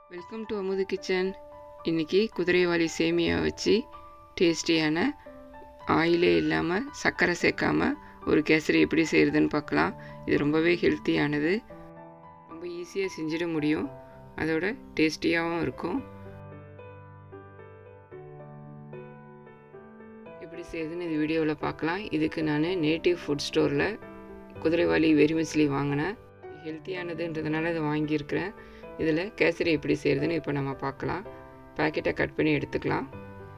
welcome to அமுது kitchen இன்றைக்கி குதிரைவாலி சேமியா வச்சு டேஸ்டியான ஆயிலே இல்லாமல் சர்க்கரை சேர்க்காம ஒரு கேசரி எப்படி செய்கிறதுன்னு பார்க்கலாம் இது ரொம்பவே ஹெல்த்தியானது ரொம்ப ஈஸியாக செஞ்சிட முடியும் அதோட டேஸ்டியாகவும் இருக்கும் எப்படி செய்யுதுன்னு இது வீடியோவில் பார்க்கலாம் இதுக்கு நான் நேட்டிவ் ஃபுட் ஸ்டோரில் குதிரைவாலி வெறிமசிலி வாங்கினேன் ஹெல்த்தியானதுன்றதுனால இதை வாங்கியிருக்கிறேன் இதில் கேசரி எப்படி செய்கிறதுன்னு இப்போ நம்ம பார்க்கலாம் பேக்கெட்டை கட் பண்ணி எடுத்துக்கலாம்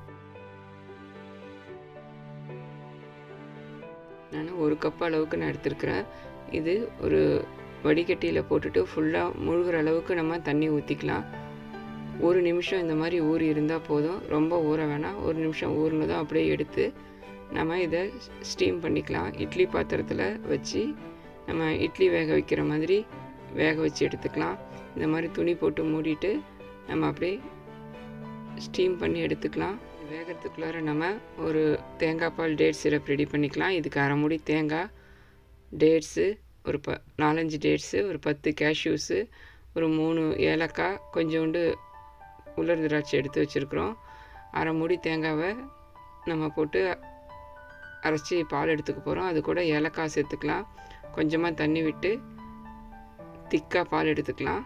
நான் ஒரு கப் அளவுக்கு நான் எடுத்துருக்கிறேன் இது ஒரு வடிகட்டியில் போட்டுட்டு ஃபுல்லாக முழுகிற அளவுக்கு நம்ம தண்ணி ஊற்றிக்கலாம் ஒரு நிமிஷம் இந்த மாதிரி ஊறி இருந்தால் போதும் ரொம்ப ஊற வேணாம் ஒரு நிமிஷம் ஊறினதும் அப்படியே எடுத்து நம்ம இதை ஸ்டீம் பண்ணிக்கலாம் இட்லி பாத்திரத்தில் வச்சு நம்ம இட்லி வேக வைக்கிற மாதிரி வேக வச்சு எடுத்துக்கலாம் இந்த மாதிரி துணி போட்டு மூடிட்டு நம்ம அப்படியே ஸ்டீம் பண்ணி எடுத்துக்கலாம் வேகிறதுக்குள்ளார நம்ம ஒரு தேங்காய் பால் டேட் சிரப் ரெடி பண்ணிக்கலாம் இதுக்கு அரை மூடி தேங்காய் டேட்ஸு ஒரு ப நாலஞ்சு டேட்ஸு ஒரு பத்து கேஷ்யூஸு ஒரு மூணு ஏலக்காய் கொஞ்சோண்டு உலர் திராட்சை எடுத்து வச்சுருக்குறோம் அரை மூடி தேங்காவை நம்ம போட்டு அரைச்சி பால் எடுத்துக்க போகிறோம் அது கூட ஏலக்காய் சேர்த்துக்கலாம் கொஞ்சமாக தண்ணி விட்டு திக்காக பால் எடுத்துக்கலாம்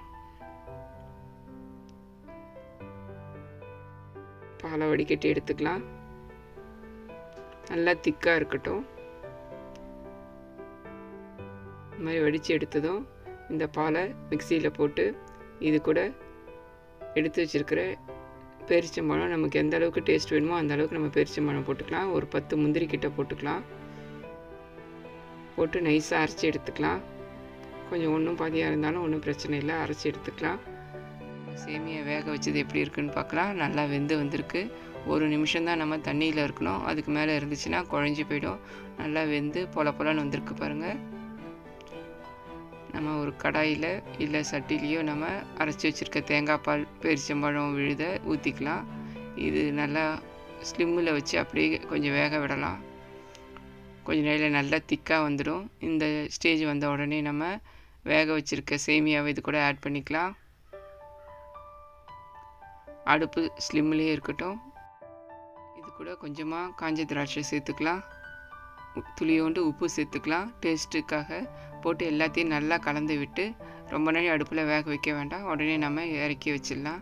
பாலை வடிகட்டி எடுத்துக்கலாம் நல்லா திக்காக இருக்கட்டும் இந்த மாதிரி வடித்து எடுத்ததும் இந்த பாலை மிக்சியில் போட்டு இது கூட எடுத்து வச்சுருக்கிற பேரிச்சம்பழம் நமக்கு எந்த அளவுக்கு டேஸ்ட் வேணுமோ அந்த அளவுக்கு நம்ம பேரிச்சம்பழம் போட்டுக்கலாம் ஒரு பத்து முந்திரி கிட்ட போட்டுக்கலாம் போட்டு நைஸாக அரைச்சி எடுத்துக்கலாம் கொஞ்சம் ஒன்றும் பாதியாக இருந்தாலும் ஒன்றும் பிரச்சனை இல்லை அரைச்சி எடுத்துக்கலாம் சேமியை வேக வச்சது எப்படி இருக்குன்னு பார்க்கலாம் நல்லா வெந்து வந்திருக்கு ஒரு நிமிஷம் தான் நம்ம தண்ணியில் இருக்கணும் அதுக்கு மேலே இருந்துச்சுன்னா குழஞ்சி போயிடும் நல்லா வெந்து பொல பொலன்னு வந்திருக்கு பாருங்கள் நம்ம ஒரு கடாயில் இல்லை சட்டிலேயோ நம்ம அரைச்சி வச்சுருக்க தேங்காய் பால் பேரிச்சம்பழம் விழுத ஊற்றிக்கலாம் இது நல்லா ஸ்லிம்மில் வச்சு அப்படியே கொஞ்சம் வேக விடலாம் கொஞ்ச நேரம் நல்லா திக்காக வந்துடும் இந்த ஸ்டேஜ் வந்த உடனே நம்ம வேக வச்சுருக்க சேமியாவை இது கூட ஆட் பண்ணிக்கலாம் அடுப்பு ஸ்லிம்லேயே இருக்கட்டும் இது கூட கொஞ்சமாக காஞ்ச திராட்சை சேர்த்துக்கலாம் துளியோண்டு உப்பு சேர்த்துக்கலாம் டேஸ்ட்டுக்காக போட்டு எல்லாத்தையும் நல்லா கலந்து விட்டு ரொம்ப நேரம் அடுப்பில் வேக வைக்க வேண்டாம் உடனே நம்ம இறக்கி வச்சிடலாம்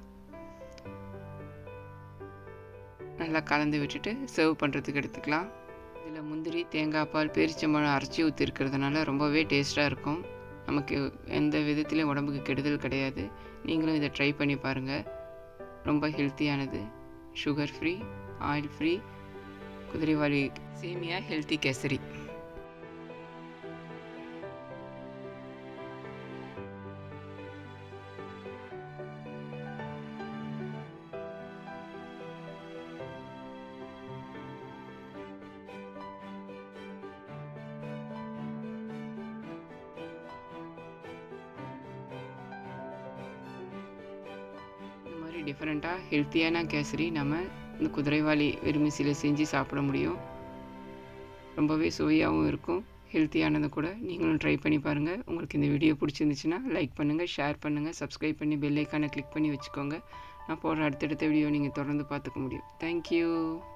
நல்லா கலந்து விட்டுட்டு சர்வ் பண்ணுறதுக்கு எடுத்துக்கலாம் இதில் முந்திரி தேங்காய் பால் பேரிச்சம்பழம் அரைச்சி ஊற்றிருக்கிறதுனால ரொம்பவே டேஸ்ட்டாக இருக்கும் நமக்கு எந்த விதத்துலேயும் உடம்புக்கு கெடுதல் கிடையாது நீங்களும் இதை ட்ரை பண்ணி பாருங்கள் ரொம்ப ஹெல்த்தியானது சுகர் ஃப்ரீ ஆயில் ஃப்ரீ குதிரைவாலி சேமியா ஹெல்த்தி கேசரி இந்த மாதிரி டிஃப்ரெண்ட்டாக ஹெல்த்தியான கேசரி நம்ம இந்த குதிரைவாலி வெறுமிசியில் செஞ்சு சாப்பிட முடியும் ரொம்பவே சுவையாகவும் இருக்கும் ஹெல்த்தியானது கூட நீங்களும் ட்ரை பண்ணி பாருங்கள் உங்களுக்கு இந்த வீடியோ பிடிச்சிருந்துச்சுன்னா லைக் பண்ணுங்கள் ஷேர் பண்ணுங்கள் சப்ஸ்கிரைப் பண்ணி பெல் ஐக்கானை கிளிக் பண்ணி வச்சுக்கோங்க நான் போடுற அடுத்தடுத்த வீடியோ நீங்கள் தொடர்ந்து பார்த்துக்க முடியும் தேங்க்யூ